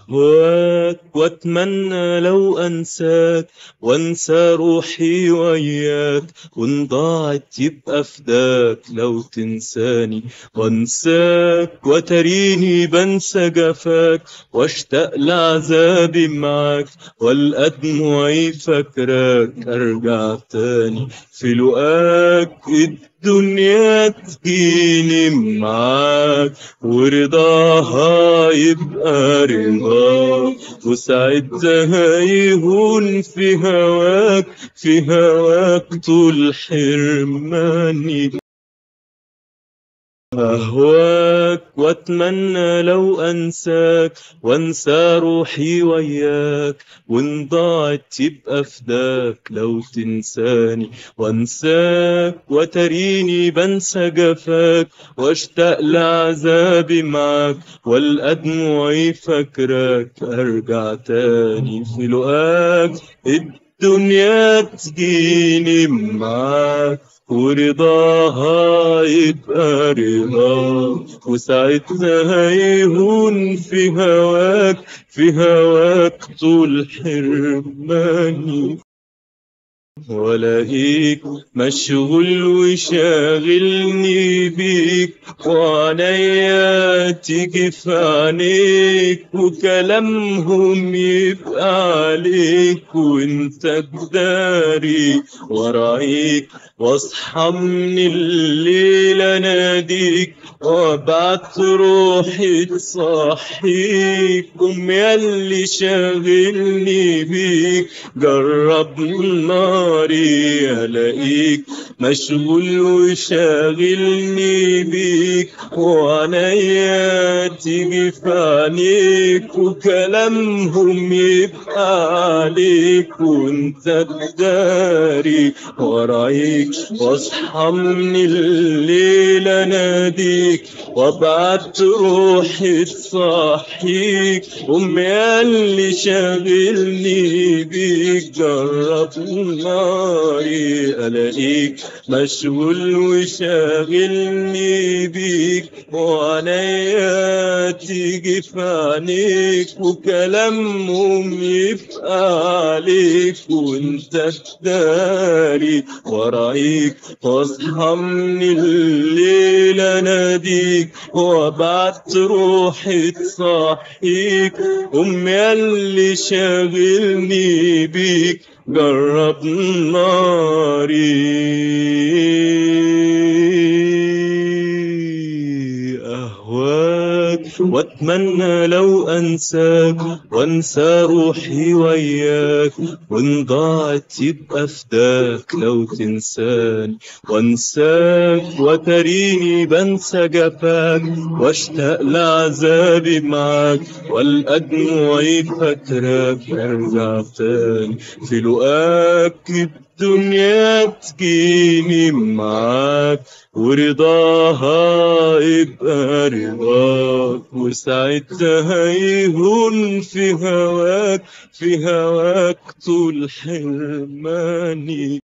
أهواك وأتمنى لو أنساك وأنسى روحي وياك وإن ضاعت يبقى فداك لو تنساني وأنساك وتريني بنسى جفاك واشتاق لعذابي معاك والقى دموعي فاكراك أرجع تاني في لقاك الدنيا تجيني معاك ورضاها يبقى رضاك وساعتها يهون في هواك في هواك طول حرماني أهواك وأتمنى لو أنساك وأنسى روحي وياك وإن ضاعت يبقى فداك لو تنساني وأنساك وتريني بنسى جفاك وأشتاق لعذابي معاك والقى دموعي فاكراك أرجع تاني في لقاك الدنيا تجيني معاك ورضاها يبقى رضاك وساعتها يهون في هواك في هواك طول حرماني ولاقيك مشغول وشاغلني بيك وعنيا تيجي في عينيك وكلامهم يبقى عليك وانت تداري ورايك واصحى من الليل اناديك وابعت روحي تصحيك قوم ياللي شاغلني بيك جرب ناري الاقيك مشغول وشاغلني بيك وعنيا تيجي في عينيك وكلامهم يبقى عليك وانت تداري ورايك واصحى من الليل اناديك وابعت روحي تصحيك قوم ياللي شاغلني بيك جرب ناري الاقيك مشغول وشاغلني بيك وعنيا تيجي في عينيك وكلامهم يبقى عليك وانت تداري ورايك واصحى من الليل اناديك وابعت روحي تصحيك قوم ياللي شاغلني بيك جرب ناري أهواك وأتمنى لو أنساك وأنسى روحي وياك وإن ضاعت يبقى فداك لو تنساني وأنساك وتريني بنسى جفاك واشتاق لعذابي معاك والقى دموعي فاكراك ارجع تاني في لقاك الدنيا تجيني معاك ورضاها يبقى رضاك وساعتها يهون في هواك في هواك طول حرماني